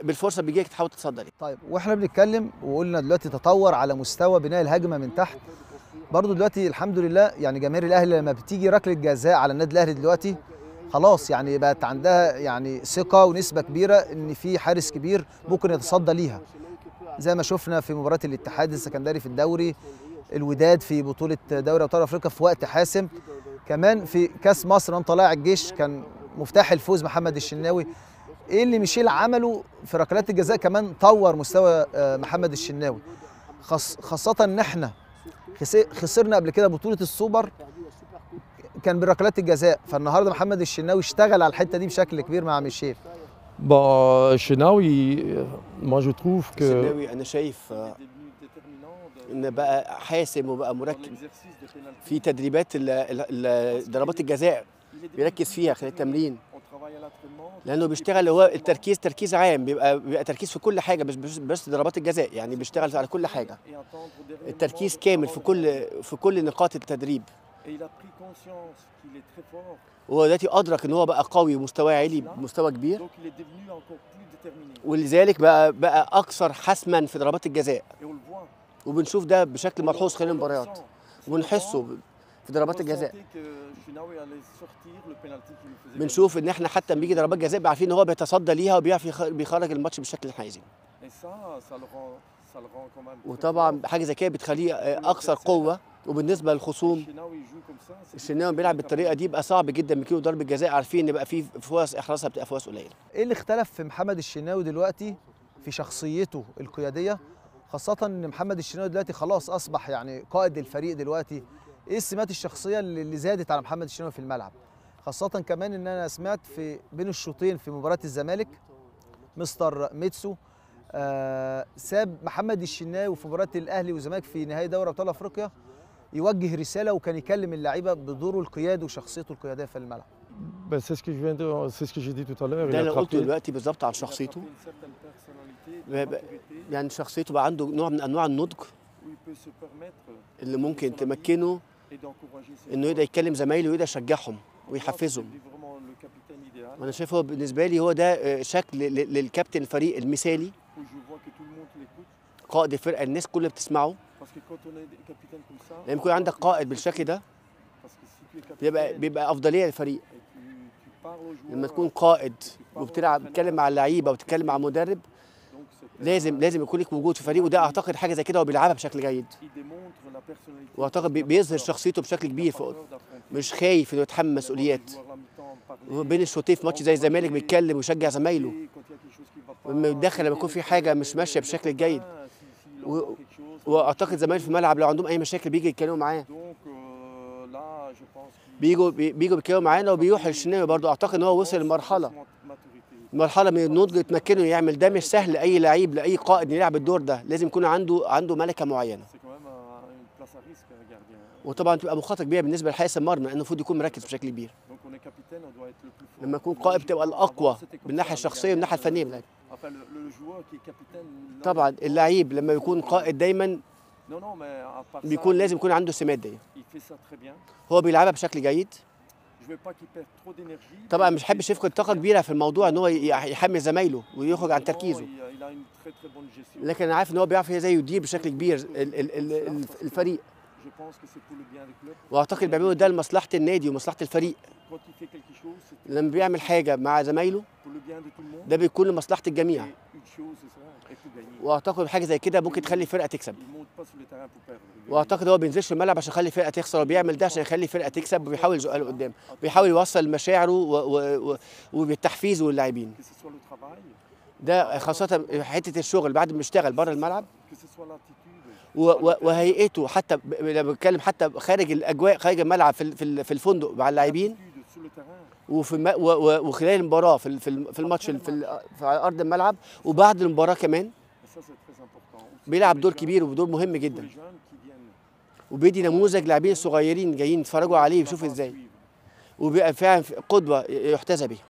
بالفرصه بيجي لك تحاول تتصدى ليه طيب واحنا بنتكلم وقلنا دلوقتي تطور على مستوى بناء الهجمه من تحت برضو دلوقتي الحمد لله يعني جماهير الاهلي لما بتيجي ركله جزاء على النادي الاهلي دلوقتي خلاص يعني بقت عندها يعني ثقه ونسبه كبيره ان في حارس كبير ممكن يتصدى ليها زي ما شفنا في مباراه الاتحاد السكندري في الدوري الوداد في بطوله دوري ابطال افريقيا في وقت حاسم كمان في كاس مصر من طلائع الجيش كان مفتاح الفوز محمد الشناوي ايه اللي ميشيل عمله في ركلات الجزاء كمان طور مستوى آه، محمد الشناوي خاص خاصه ان احنا خس- خسرنا قبل كده بطوله السوبر كان بركلات الجزاء فالنهارده محمد الشناوي اشتغل على الحته دي بشكل كبير مع ميشيل Bon, Chenaoui, moi je trouve que الشناوي انا شايف آه، ان بقى حاسم وبقى مركز في تدريبات ال- ال- ال- ضربات الجزاء بيركز فيها خلال التمرين لانه بيشتغل هو التركيز تركيز عام بيبقى بيبقى تركيز في كل حاجه مش بس, بس ضربات الجزاء يعني بيشتغل على كل حاجه التركيز كامل في كل في كل نقاط التدريب هو دلوقتي ادرك ان هو بقى قوي ومستواه عالي بمستوى كبير ولذلك بقى بقى اكثر حسما في ضربات الجزاء وبنشوف ده بشكل ملحوظ خلال المباريات وبنحسه في ضربات الجزاء بنشوف ان احنا حتى لما بيجي ضربات جزاء بيبقى عارفين ان هو بيتصدى ليها وبيعرف يخ- بيخرج الماتش بشكل حازم وطبعا حاجه زي كده بتخليه آه، اكثر قوه وبالنسبه للخصوم الشناوي بيلعب بالطريقه دي بقى صعب جدا بيجيله ضربه جزاء عارفين ان بقى في فرص احرازها بتبقى فرص قليله ايه اللي اختلف في محمد الشناوي دلوقتي في شخصيته القياديه خاصه ان محمد الشناوي دلوقتي خلاص اصبح يعني قائد الفريق دلوقتي ايه السمات الشخصيه اللي اللي زادت على محمد الشناوي في الملعب خاصه كمان ان انا سمعت في بين الشوطين في مباراه الزمالك مستر ميتسو آه ساب محمد الشناوي في مباراه الاهلي والزمالك في نهائي دوري ابطال افريقيا يوجه رساله وكان يكلم اللعيبه بدوره القيادي وشخصيته القياديه في الملعب ben, c'est ce que je viens de, c'est ce que j'ai dit tout à l'heure. ده Il اللي a قلته attrapé, دلوقتي بالظبط عن شخصيته يعني شخصيته بقى عنده نوع من انواع النضج اللي ممكن تمكنه انه يقدر يتكلم زمايله ويقدر يشجعهم ويحفزهم وانا شايف هو بالنسبه لي هو ده آه، شكل ل- للكابتن الفريق المثالي قائد الفرقه الناس كلها بتسمعه لما يكون عندك قائد بالشكل ده بيبقى بيبقى افضليه للفريق لما تكون قائد وبتلعب بتتكلم مع اللعيبه وبتتكلم مع مدرب لازم لازم يكون لك وجود في فريق وده اعتقد حاجه زي كده هو بيلعبها بشكل جيد واعتقد بي- بيظهر شخصيته بشكل كبير فوق. مش خايف انه يتحمل مسؤوليات وبين الشوطين في ماتش زي الزمالك بيتكلم ويشجع زمايله لما يتدخل لما يكون في حاجه مش ماشيه بشكل جيد و- واعتقد زمايله في الملعب لو عندهم اي مشاكل بيجي يتكلموا معاه بيجوا بي- بيجوا بيتكلموا معانا وبيروح للشناوي برضه اعتقد ان هو وصل لمرحله مرحله من النضج يتمكنه يعمل ده مش سهل لاي لعيب لاي قائد يلعب الدور ده لازم يكون عنده عنده ملكه معينه وطبعا تبقى مخاطره كبيره بالنسبه لحارس المرمى لانه المفروض يكون مركز بشكل كبير لما يكون قائد بتبقى الاقوى من الناحيه الشخصيه ومن الناحيه الفنيه بالعكس. طبعا اللعيب لما يكون قائد دايما بيكون لازم يكون عنده السمات دي هو بيلعبها بشكل جيد طبعا مش حابب يفقد طاقه كبيره في الموضوع ان هو ي- يحمل زمايله ويخرج عن تركيزه لكن انا عارف ان هو بيعرف زي يدير بشكل كبير ال- ال- ال- ال- الفريق واعتقد بيعملوا ده لمصلحه النادي ومصلحه الفريق لما بيعمل حاجه مع زمايله ده بيكون لمصلحه الجميع واعتقد حاجه زي كده ممكن تخلي الفرقه تكسب واعتقد هو بينزلش الملعب عشان يخلي الفرقه تخسر وبيعمل ده عشان يخلي الفرقه تكسب وبيحاول يزقها لقدام بيحاول يوصل مشاعره و- و- و- وبالتحفيز واللاعبين ده خاصه حته الشغل بعد ما بيشتغل بره الملعب و- و- وهيئته حتى ب- لما بتكلم حتى خارج الاجواء خارج الملعب في ال- في ال- في الفندق مع اللاعبين وفي الم... و... و... وخلال المباراه في ال- في الم- في الماتش في, ال... في ارض الملعب وبعد المباراه كمان بيلعب دور كبير ودور مهم جدا وبيدي نموذج لاعبين صغيرين جايين يتفرجوا عليه ويشوفوا ازاي وبيبقى فعلا قدوه يحتذى بيها